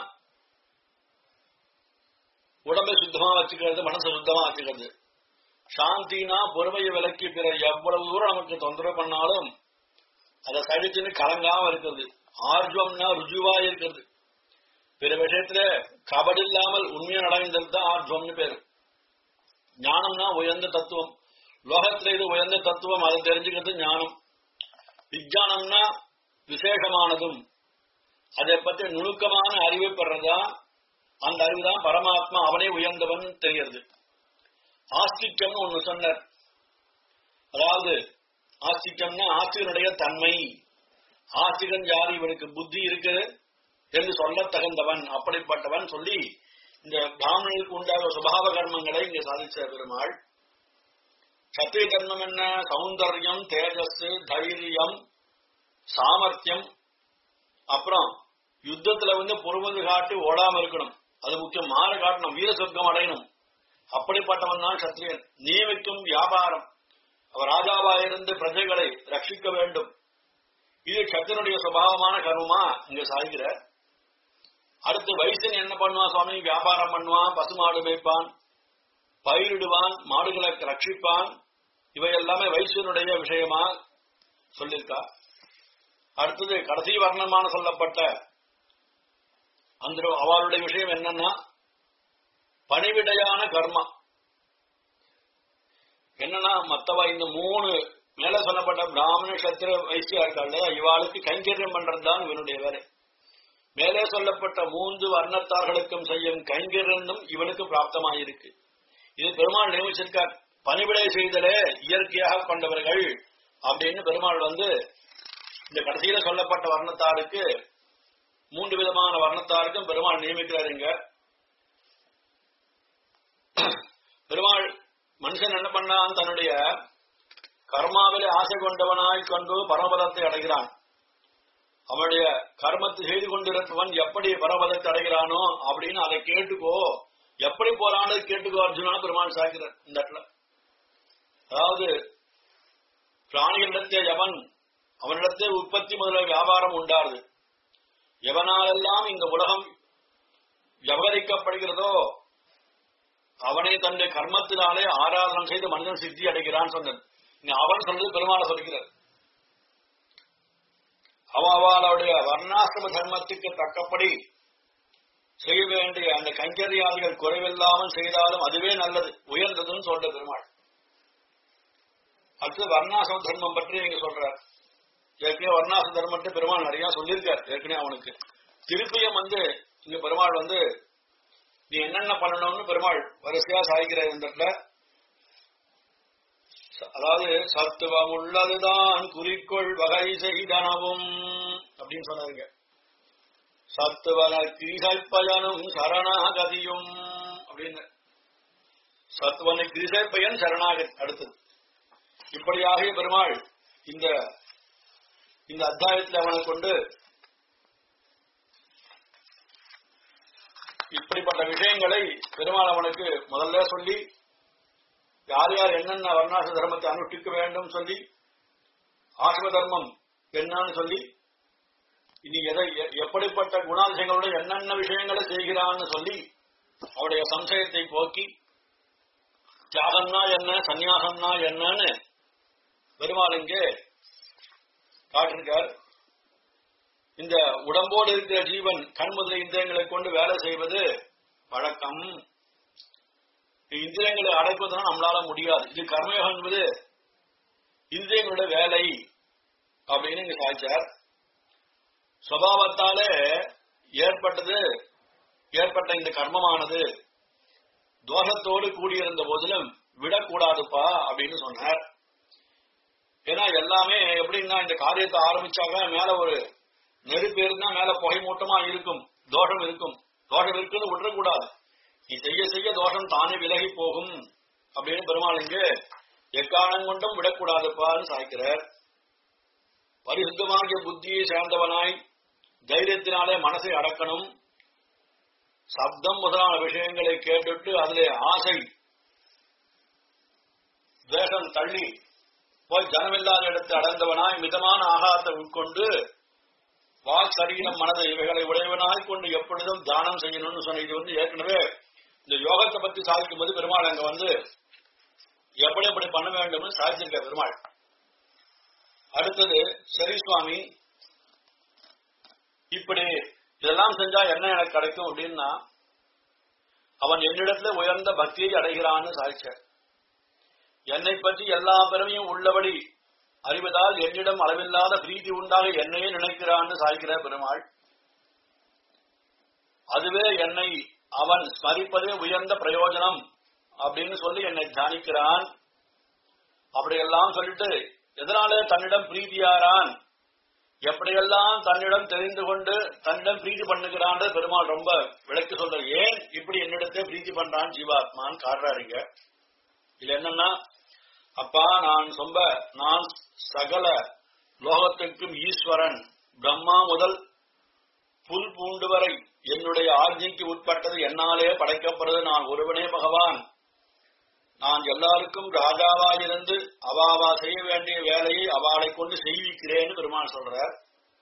உடம்பை சுத்தமா வச்சுக்கிறது மனசை சுத்தமா வச்சுக்கிறது சாந்தினா பொறுமையை விலக்கி பிற எவ்வளவு தூரம் நமக்கு தொந்தரவு பண்ணாலும் அதை சகிச்சுன்னு கலங்காம இருக்கிறது ஆர்ஜவம்னா ருஜுவா இருக்கிறது பிற விஷயத்துல கபடு இல்லாமல் உண்மையா நடந்தது தான் ஆர்ஜவம்னு பேரு ஞானம்னா உயர்ந்த தத்துவம் லோகத்துல இது உயர்ந்த தத்துவம் அதை தெரிஞ்சுக்கிறது ஞானம் விஜயானம்னா விசேஷமானதும் அதை பற்றி நுணுக்கமான அறிவை பெறதா அந்த அறிவு தான் பரமாத்மா அவனே உயர்ந்தவன் தெரிகிறது ஆஸ்திக்கம்னு ஒண்ணு சொன்னார் அதாவது ஆஸ்திகம்னா ஆஸ்திகனுடைய தன்மை ஆஸ்திகன் யார் இவனுக்கு புத்தி இருக்கு என்று சொல்ல தகுந்தவன் அப்படிப்பட்டவன் சொல்லி இந்த பிராமணனுக்கு உண்டாக சுபாவ கர்மங்களை இங்க சாதிச்ச பெருமாள் சத்திய கர்மம் என்ன சௌந்தர்யம் தேஜஸ் தைரியம் சாமர்த்தியம் அப்புறம் யுத்தத்துல வந்து பொறுமதி காட்டி ஓடாம இருக்கணும் அது முக்கியம் மாற காட்டணும் வீர சொர்க்கம் அடையணும் அப்படிப்பட்டவன் தான் சத்திரியன் நியமிக்கும் வியாபாரம் அவர் ராஜாவாயிருந்து பிரஜைகளை ரட்சிக்க வேண்டும் இது சத்திரனுடைய சுபாவமான கர்மமா இங்க சாய்கிறார் அடுத்து வைசன் என்ன பண்ணுவான் சுவாமி வியாபாரம் பண்ணுவான் பசுமாடு மேய்ப்பான் பயிரிடுவான் மாடுகளை ரட்சிப்பான் இவை எல்லாமே வைசியனுடைய விஷயமா சொல்லியிருக்கா அடுத்தது கடைசி வர்ணமான சொல்லப்பட்ட அந்த அவளுடைய விஷயம் என்னன்னா பணிவிடையான கர்மா என்னன்னா மத்தவ இந்த மூணு மேல சொல்லப்பட்ட பிராமண சத்திர வைசியா இருக்காள் இவாளுக்கு கைங்கரியம் பண்றதுதான் இவனுடைய வேலை மேலே சொல்லப்பட்ட மூன்று வர்ணத்தார்களுக்கும் செய்யும் கைங்கரியம் இவனுக்கு பிராப்தமாயிருக்கு இது பெருமாள் நியமிச்சிருக்கார் பணிவிடை செய்தலே இயற்கையாக கொண்டவர்கள் அப்படின்னு பெருமாள் வந்து இந்த கடைசியில சொல்லப்பட்ட வர்ணத்தாருக்கு மூன்று விதமான வர்ணத்தாருக்கும் பெருமாள் நியமிக்கிறார் இங்க பெருமாள் மனுஷன் என்ன பண்ணான் தன்னுடைய கர்மாவிலே ஆசை கொண்டவனாய் கொண்டு பரமபதத்தை அடைகிறான் அவனுடைய கர்மத்தை செய்து கொண்டிருப்பவன் எப்படி பரமபதத்தை அடைகிறானோ அப்படின்னு அதை கேட்டுக்கோ எப்படி போறான்னு கேட்டுக்கோ அர்ஜுனா பெருமாள் சாய்க்கிறார் இந்த இடத்துல அதாவது பிராணிகளிடத்தே எவன் அவனிடத்தே உற்பத்தி முதல வியாபாரம் உண்டாருது எவனாலெல்லாம் இந்த உலகம் விவகரிக்கப்படுகிறதோ அவனை தன்னுடைய கர்மத்தினாலே ஆராதனம் செய்து மனிதன் சித்தி அடைகிறான் சொன்னது இங்க அவன் சொல்றது பெருமாளை சொல்கிறார் அவளுடைய வர்ணாசிரம தர்மத்துக்கு தக்கப்படி செய்ய வேண்டிய அந்த கைங்கரியாதிகள் குறைவில்லாமல் செய்தாலும் அதுவே நல்லது உயர்ந்ததுன்னு சொல்ற பெருமாள் அடுத்து வர்ணாசிரம தர்மம் பற்றி நீங்க சொல்றார் ஏற்கனவே வர்ணாசிரம தர்மத்தை பெருமாள் நிறைய சொல்லியிருக்கார் ஏற்கனவே அவனுக்கு திருப்பியும் வந்து இங்க பெருமாள் வந்து நீ என்னென்ன பண்ணணும்னு பெருமாள் வரிசையா சாய்க்கிற இந்த இடத்துல அதாவது சத்துவம் உள்ளதுதான் குறிக்கோள் வகை செய்தனவும் அப்படின்னு சொன்னாருங்க சத்துவன கிரிசைப்பயனும் சரணாகதியும் அப்படின்னு சத்துவனை கிரிசைப்பயன் சரணாகதி அடுத்தது இப்படியாக பெருமாள் இந்த இந்த அத்தியாயத்தில் அவனை கொண்டு இப்படிப்பட்ட விஷயங்களை பெருமாள் அவனுக்கு முதல்ல சொல்லி யார் யார் என்னென்ன வர்ணாச தர்மத்தை அனுஷ்டிக்க வேண்டும் சொல்லி ஆசிரம தர்மம் என்னன்னு சொல்லி இனி எதை எ- எப்படிப்பட்ட குணாதிசயங்களோட என்னென்ன விஷயங்களை செய்கிறான்னு சொல்லி அவருடைய சம்சயத்தை போக்கி தியாகம்னா என்ன சந்நியாசம்னா என்னன்னு பெருமாள் இங்கே காட்டிருக்கார் இந்த உடம்போடு இருக்கிற ஜீவன் கண் முதல இந்திரியங்களை கொண்டு வேலை செய்வது வழக்கம் இந்திரியங்களை அடைப்பதுனா நம்மளால முடியாது இது கர்மயோகம் என்பது இந்திரியங்களுடைய வேலை அப்படின்னு இங்க சாய்ச்சார் சுவாவத்தாலே ஏற்பட்டது ஏற்பட்ட இந்த கர்மமானது தோஷத்தோடு கூடியிருந்த போதிலும் விடக்கூடாதுப்பா அப்படின்னு சொன்னார் ஏன்னா எல்லாமே எப்படின்னா இந்த காரியத்தை ஆரம்பிச்சாக்க மேல ஒரு நெருப்பு இருந்தா மேல புகை மூட்டமா இருக்கும் தோஷம் இருக்கும் தோஷம் இருக்குன்னு விட்டுறக்கூடாது நீ செய்ய செய்ய தோஷம் தானே விலகி போகும் அப்படின்னு பெருமாள் இங்கு எக்காலம் கொண்டும் விடக்கூடாதுப்பான்னு சாய்க்கிறார் பரிசுத்தமாகிய புத்தியை சேர்ந்தவனாய் தைரியத்தினாலே மனசை அடக்கணும் சப்தம் முதலான விஷயங்களை கேட்டுட்டு அதிலே ஆசை வேகம் தள்ளி போய் ஜனமில்லாத இடத்தை அடைந்தவனாய் மிதமான ஆகாரத்தை உட்கொண்டு வாக் சரீரம் மனதை இவைகளை உடையவனாய் கொண்டு எப்பொழுதும் தானம் செய்யணும்னு சொன்ன இது வந்து ஏற்கனவே இந்த யோகத்தை பத்தி சாதிக்கும் போது பெருமாள் அங்க வந்து எப்படி எப்படி பண்ண வேண்டும்னு சாதிச்சிருக்க பெருமாள் அடுத்தது சரி சுவாமி இப்படி இதெல்லாம் செஞ்சா என்ன எனக்கு கிடைக்கும் அப்படின்னா அவன் என்னிடத்துல உயர்ந்த பக்தியை அடைகிறான்னு சாதிச்ச என்னை பற்றி எல்லா பெருமையும் உள்ளபடி அறிவதால் என்னிடம் அளவில்லாத பிரீதி உண்டாக என்னையே நினைக்கிறான்னு சாய்க்கிற பெருமாள் அதுவே என்னை அவன் ஸ்மரிப்பதே உயர்ந்த பிரயோஜனம் அப்படின்னு சொல்லி என்னை தியானிக்கிறான் அப்படியெல்லாம் சொல்லிட்டு எதனாலே தன்னிடம் பிரீதியாரான் எப்படியெல்லாம் தன்னிடம் தெரிந்து கொண்டு தன்னிடம் பிரீதி பண்ணுகிறான் பெருமாள் ரொம்ப விளக்கு சொல்ற ஏன் இப்படி என்னிடத்தே பிரீத்தி பண்றான் ஜீவாத்மான்னு காட்டுறாருங்க இது என்னன்னா அப்பா நான் சொம்ப நான் சகல லோகத்திற்கும் ஈஸ்வரன் பிரம்மா முதல் புல் பூண்டு வரை என்னுடைய ஆజ్ఞைக்கு உட்பட்டது என்னாலே படைக்கப்படுறது நான் ஒருவனே பகவான் நான் எல்லாருக்கும் ராஜாவாயிருந்து அவாவா செய்ய வேண்டிய வேலையை அவளை கொண்டு செய்விக்கிறேன்னு பெருமான் சொல்றார்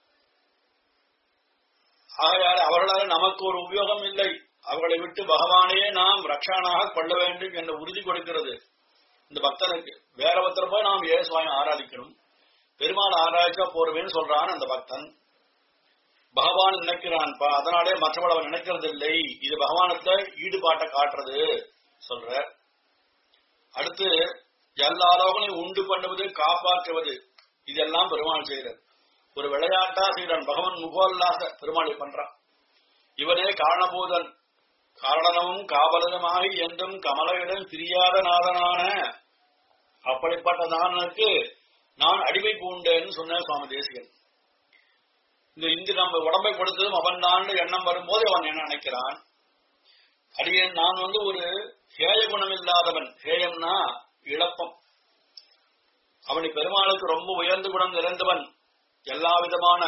ஆகையால் அவர்களால் நமக்கு ஒரு உபயோகம் இல்லை அவர்களை விட்டு பகவானையே நாம் ரக்ஷானாக கொள்ள வேண்டும் என்ற உறுதி கொடுக்கிறது இந்த பக்தனுக்கு வேற ஒருத்தர் போய் நாம் ஏ சுவாமி ஆராதிக்கணும் பெருமாள் ஆராய்ச்சா போருவேன்னு சொல்றான் அந்த பக்தன் பகவான் நினைக்கிறான்பா அதனாலே மற்றவள் அவன் நினைக்கிறது இல்லை இது பகவானத்தை ஈடுபாட்டை காட்டுறது சொல்ற அடுத்து எல்லாரோகளையும் உண்டு பண்ணுவது காப்பாற்றுவது இதெல்லாம் பெருமாள் செய்யறது ஒரு விளையாட்டா செய்யறான் பகவான் முகோல்லாச பெருமாளை பண்றான் இவனே காரணபூதன் காரணமும் காவலனுமாகி என்றும் கமலையிடம் பிரியாத நாதனான அப்படிப்பட்ட நானுக்கு நான் அடிமை பூண்டேன்னு சொன்ன சுவாமி தேசிகன் இந்த இங்கு நம்ம உடம்பை கொடுத்ததும் அவன் தான் எண்ணம் வரும்போது அவன் என்ன நினைக்கிறான் அடியேன் நான் வந்து ஒரு ஹேய குணம் இல்லாதவன் ஹேயம்னா இழப்பம் அவனை பெருமாளுக்கு ரொம்ப உயர்ந்த குணம் நிறைந்தவன் எல்லா விதமான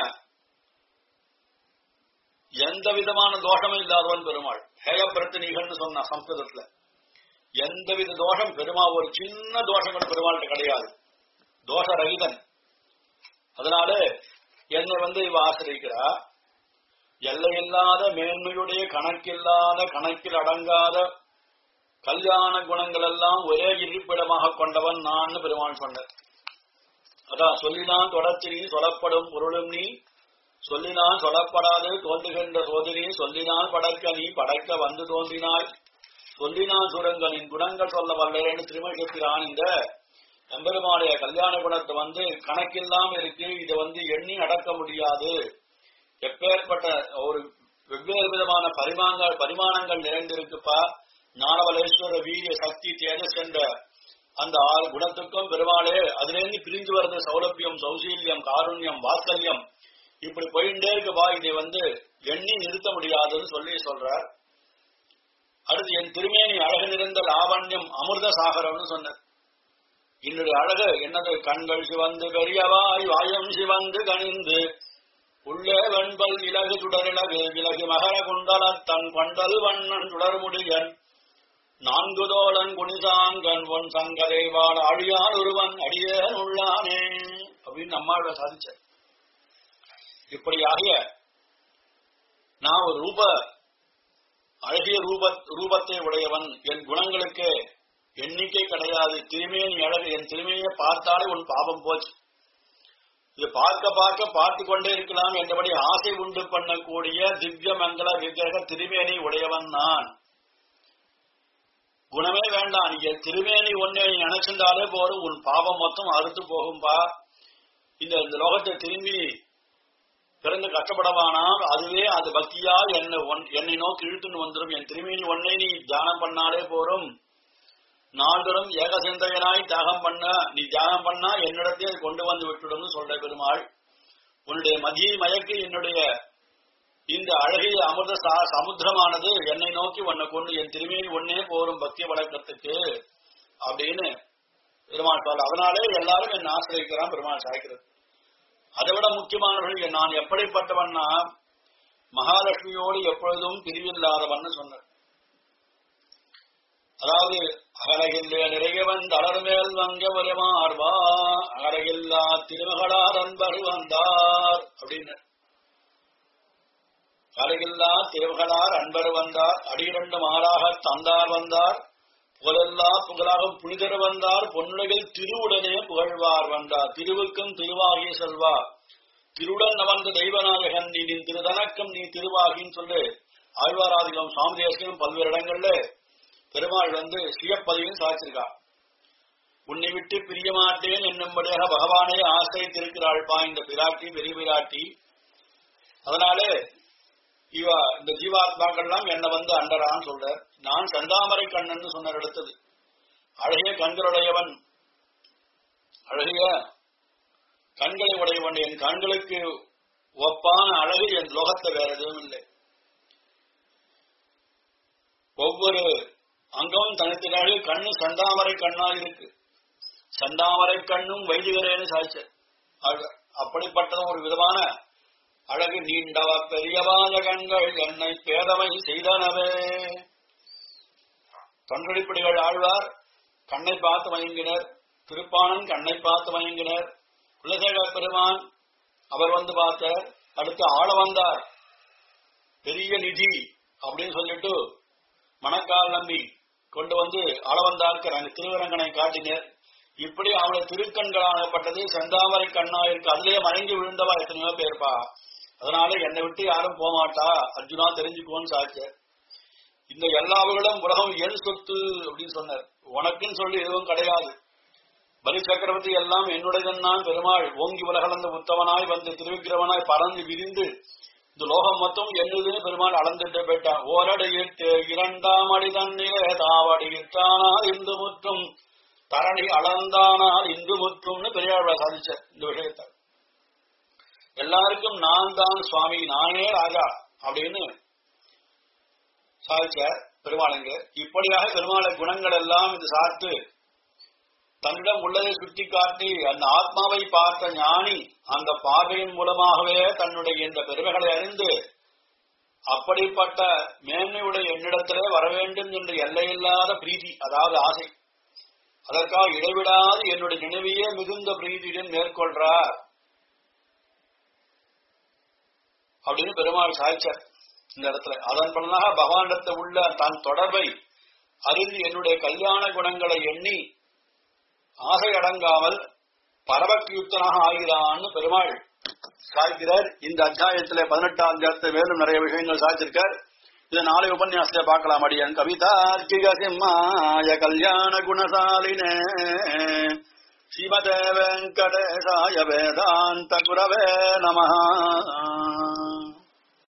எந்த விதமான தோஷமும் இல்லாதவன் பெருமாள் ஹேய பிரத்தினிகள்னு சொன்ன சம்ஸ்கிருதத்துல எந்தவித தோஷம் பெருமா ஒரு சின்ன தோஷங்கள் பெருமாள்கிட்ட கிடையாது தோஷ ரகிதன் அதனால என்னை வந்து இவ ஆசிரிக்கிறா எல்லையில்லாத மேன்மையுடைய கணக்கில்லாத கணக்கில் அடங்காத கல்யாண குணங்கள் எல்லாம் ஒரே இருப்பிடமாக கொண்டவன் நான் பெருமான் சொன்னார் அதான் சொல்லினான் தொடர்ச்சி சொல்லப்படும் பொருளும் நீ சொல்லினான் சொல்லப்படாது தோன்றுகின்ற சோதனை சொல்லினான் படைக்க நீ படைக்க வந்து தோன்றினாய் சொல்லினான் சுரங்கனின் குணங்கள் சொல்ல வல்லரேன்னு திருமணத்திரான் இந்த எம்பெருமானுடைய கல்யாண குணத்தை வந்து கணக்கில்லாம இருக்கு இதை வந்து எண்ணி அடக்க முடியாது எப்பேற்பட்ட ஒரு வெவ்வேறு விதமான பரிமாணங்கள் பரிமாணங்கள் நிறைந்திருக்குப்பா ஞானவலேஸ்வர வீரிய சக்தி தேஜஸ் என்ற அந்த ஆறு குணத்துக்கும் பெருமாளே அதிலிருந்து பிரிஞ்சு வர்றது சௌலபியம் சௌசீல்யம் காருண்யம் வாத்சல்யம் இப்படி போயிட்டே இருக்குப்பா இதை வந்து எண்ணி நிறுத்த முடியாதுன்னு சொல்லி சொல்றார் அடுத்து என் திருமேனி அழகு நிறைந்த லாவண்யம் அமிர்த சாகரம்னு சொன்னார் என்னுடைய அழகு என்னது கண்கள் சிவந்து பெரியவாய் வாயம் சிவந்து கனிந்து உள்ளே வெண்பல் இலகு சுடரிலகு விலகு மகர குண்டல தன் கொண்டல் வண்ணன் சுடர்முடியன் நான்கு தோழன் குனிசாங்கன் ஒன் சங்கதேவாள் அழியான் ஒருவன் அடியேன் உள்ளானே அப்படின்னு நம்மாவோட சாதிச்ச இப்படியாகிய நான் ஒரு ரூப அழகிய ரூப ரூபத்தை உடையவன் என் குணங்களுக்கு எண்ணிக்கை கிடையாது திருமேனி அழகு என் திருமேனியை பார்த்தாலே உன் பாபம் போச்சு இது பார்க்க பார்க்க பார்த்து கொண்டே இருக்கலாம் என்றபடி ஆசை உண்டு பண்ணக்கூடிய திவ்ய மங்கள விக்கிரக திருமேனி உடையவன் நான் குணமே வேண்டாம் நீங்க திருமேனி ஒன்னே நீ நினைச்சிருந்தாலே போதும் உன் பாவம் மொத்தம் அறுத்து போகும்பா இந்த இந்த லோகத்தை திரும்பி பிறந்து கஷ்டப்படவானால் அதுவே அது பக்தியா என்னை ஒன்- என்னை நோக்கி இழுத்துன்னு வந்துடும் என் திருமேனி ஒன்னை நீ தியானம் பண்ணாலே போரும் நாள்தோறும் ஏக சிந்தையனாய் தியாகம் பண்ண நீ தியானம் பண்ணா என்னிடத்தையே அது கொண்டு வந்து விட்டுடும் சொல்ற பெருமாள் உன்னுடைய மதியை மயக்கி என்னுடைய இந்த அழகிய அமிர்த சா- சமுத்திரமானது என்னை நோக்கி உன்னை கொண்டு என் திருமேனி ஒன்னே போரும் பக்தி வழக்கத்துக்கு அப்படின்னு பெருமாள் சொல்ல அதனாலே எல்லாரும் என்னை ஆசிரியக்கிறான் பெருமாள் சாய்க்கிறது அதை விட முக்கியமானவர்கள் நான் எப்படிப்பட்டவன்னா மகாலட்சுமியோடு எப்பொழுதும் பிரிவில்லாதவன்னு சொன்னார் அதாவது அகலகில்ல நிறையவன் தளர்மேல் வங்க வருமார்வா அகலகில்லா திருமகளார் அன்பர் வந்தார் அப்படின்னு அழகில்லா திருமகளார் அன்பர் வந்தார் அடிரண்டு மாறாக தந்தார் வந்தார் புகழெல்லா புகழாக புனிதர் வந்தார் பொன்னுலகில் திருவுடனே புகழ்வார் வந்தார் திருவுக்கும் திருவாகிய செல்வா திருவுடன் வந்த தெய்வநாயகன் நீ நின் திருதனக்கம் நீ திருவாகின்னு சொல்லு ஆழ்வாராதிகம் சுவாமி தேசியம் பல்வேறு இடங்கள்ல பெருமாள் வந்து சுயப்பதிவையும் சாதிச்சிருக்கா உன்னை விட்டு பிரிய மாட்டேன் என்னும்படியாக பகவானே ஆசிரியத்திருக்கிறாள்பா இந்த பிராட்டி பெரிய பிராட்டி அதனாலே இவ இந்த ஜீவாத்மாக்கள்லாம் என்னை வந்து அண்டரான்னு சொல்ற நான் சந்தாமரை கண்ணன் சொன்னார் அடுத்தது அழகிய கண்களுடையவன் அழகிய கண்களை உடையவன் என் கண்களுக்கு ஒப்பான அழகு என் லோகத்தை வேற எதுவும் இல்லை ஒவ்வொரு அங்கமும் தனித்தினாலே கண்ணு சந்தாமரை கண்ணாக இருக்கு சந்தாமரை கண்ணும் வைதிகரேன்னு சாய்ச்சர் ஆழ்வார். அப்படிப்பட்ட ஒரு விதமான அழகு நீண்டவ பெரியவாத கண்கள் என்னை பேதமை செய்தனவே தொண்டடிப்படிகள் ஆழ்வார் கண்ணை பார்த்து மயங்கினர் திருப்பானன் கண்ணை பார்த்து மயங்கினர் குலசேகர பெருமான் அவர் வந்து பார்த்தார் அடுத்து ஆள வந்தார் பெரிய நிதி அப்படின்னு சொல்லிட்டு மணக்கால் நம்பி கொண்டு வந்து அளவந்தாருக்கு நாங்கள் திருவரங்கனை காட்டினர் இப்படி அவளை திருக்கண்களாகப்பட்டது செந்தாமரை கண்ணா இருக்கு அதுலயே மயங்கி விழுந்தவா எத்தனையோ பேர்ப்பா அதனால என்னை விட்டு யாரும் போக மாட்டா அர்ஜுனா தெரிஞ்சுக்கோன்னு சாச்சு இந்த எல்லாவர்களும் உலகம் என் சொத்து அப்படின்னு சொன்னார் உனக்குன்னு சொல்லி எதுவும் கிடையாது பலி சக்கரவர்த்தி எல்லாம் என்னுடையதான் பெருமாள் ஓங்கி உலகளந்த உத்தவனாய் வந்து திருவிக்கிரவனாய் பறந்து விரிந்து இந்த லோகம் மொத்தம் என்னதுன்னு பெருமாள் அளந்துட்டு போயிட்டான் ஓரடியிட்டு இரண்டாம் அடி தண்ணீரே தாவடியிட்டானால் இந்து முற்றும் தரணி அளந்தானால் இந்து முற்றும்னு பெரியாழ்வா சாதிச்ச இந்த விஷயத்தை எல்லாருக்கும் நான் தான் சுவாமி நானே ராஜா அப்படின்னு சாதிச்ச பெருமாளுங்க இப்படியாக பெருமாளை குணங்கள் எல்லாம் இந்த சாத்து தன்னிடம் உள்ளதை சுட்டி காட்டி அந்த ஆத்மாவை பார்த்த ஞானி அந்த பார்வையின் மூலமாகவே தன்னுடைய இந்த பெருமைகளை அறிந்து அப்படிப்பட்ட மேன்மையுடைய என்னிடத்திலே வர வேண்டும் என்று எல்லையில்லாத பிரீதி அதாவது ஆசை அதற்காக இடைவிடாது என்னுடைய நினைவையே மிகுந்த பிரீதியுடன் மேற்கொள்றார் அப்படின்னு பெருமாள் சாய்ச்சார் இந்த இடத்துல அதன் பலனாக பகவானிடத்தை உள்ள தன் தொடர்பை அறிந்து என்னுடைய கல்யாண குணங்களை எண்ணி ஆசை அடங்காமல் பரவக்கியுக்தனாக ஆகிறான்னு பெருமாள் சாய்க்கிறார் இந்த அத்தியாயத்திலே பதினெட்டாம் அத்தியாயத்தை மேலும் நிறைய விஷயங்கள் சாய்ச்சிருக்கார் இதை நாளை உபன்யாசத்தை பார்க்கலாம் அடியன் கவிதார்க்கிக சிம்மாய கல்யாண குணசாலினே ஸ்ரீமதே வெங்கடேசாய வேதாந்த குரவே நமஹா